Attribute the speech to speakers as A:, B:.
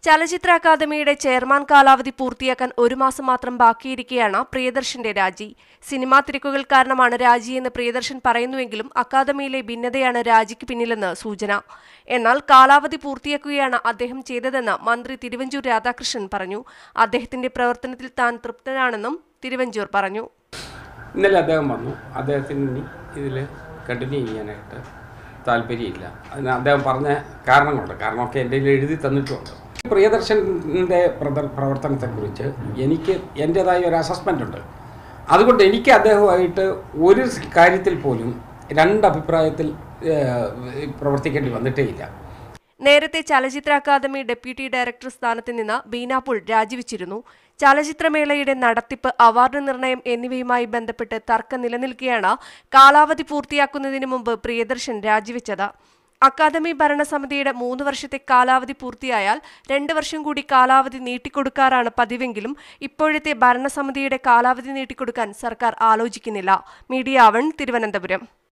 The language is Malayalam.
A: ചലച്ചിത്ര അക്കാദമിയുടെ ചെയർമാൻ കാലാവധി പൂർത്തിയാക്കാൻ ഒരു മാസം മാത്രം ബാക്കിയിരിക്കെയാണ് പ്രിയദർശന്റെ രാജി സിനിമാ തിരക്കുകൾ കാരണമാണ് രാജിയെന്ന് പ്രിയദർശൻ പറയുന്നുവെങ്കിലും അക്കാദമിയിലെ ഭിന്നതയാണ് രാജിക്ക് പിന്നിലെന്ന് സൂചന എന്നാൽ കാലാവധി പൂർത്തിയാക്കുകയാണ് അദ്ദേഹം ചെയ്തതെന്ന് മന്ത്രി തിരുവഞ്ചൂർ രാധാകൃഷ്ണൻ പറഞ്ഞു അദ്ദേഹത്തിന്റെ പ്രവർത്തനത്തിൽ താൻ തൃപ്തനാണെന്നും തിരുവഞ്ചൂർ പറഞ്ഞു
B: ഇന്നലെ അദ്ദേഹം വന്നു അദ്ദേഹത്തിന് ഇനി ഇതിൽ കണ്ടിന്യൂ ചെയ്യാനായിട്ട് താല്പര്യമില്ല അതിന് അദ്ദേഹം പറഞ്ഞ കാരണങ്ങളുണ്ട് കാരണമൊക്കെ എൻ്റെ കയ്യിൽ എഴുതി തന്നിട്ടുമുണ്ട് പ്രിയദർശൻ്റെ പ്രദർ പ്രവർത്തനത്തെക്കുറിച്ച് എനിക്ക് എൻ്റേതായ ഒരു അസസ്മെൻ്റ് ഉണ്ട് അതുകൊണ്ട് എനിക്ക് അദ്ദേഹവുമായിട്ട് ഒരു കാര്യത്തിൽ പോലും രണ്ട് അഭിപ്രായത്തിൽ ഏഹ്, പ്രവർത്തിക്കേണ്ടി വന്നിട്ടേ ഇല്ല
A: നേരത്തെ ചലച്ചിത്ര അക്കാദമി ഡെപ്യൂട്ടി ഡയറക്ടർ സ്ഥാനത്ത് നിന്ന് ബീനാപുൾ രാജിവെച്ചിരുന്നു ചലച്ചിത്രമേളയുടെ നടത്തിപ്പ് അവാർഡ് നിർണയം എന്നിവയുമായി ബന്ധപ്പെട്ട് തർക്കം നിലനിൽക്കെയാണ് കാലാവധി പൂർത്തിയാക്കുന്നതിന് മുമ്പ് പ്രിയദർശൻ രാജിവെച്ചത് അക്കാദമി ഭരണസമിതിയുടെ മൂന്ന് വർഷത്തെ കാലാവധി പൂർത്തിയായാൽ രണ്ട് വർഷം കൂടി കാലാവധി നീട്ടിക്കൊടുക്കാറാണ് പതിവെങ്കിലും ഇപ്പോഴത്തെ ഭരണസമിതിയുടെ കാലാവധി നീട്ടിക്കൊടുക്കാൻ സർക്കാർ ആലോചിക്കുന്നില്ല മീഡിയ വൺ തിരുവനന്തപുരം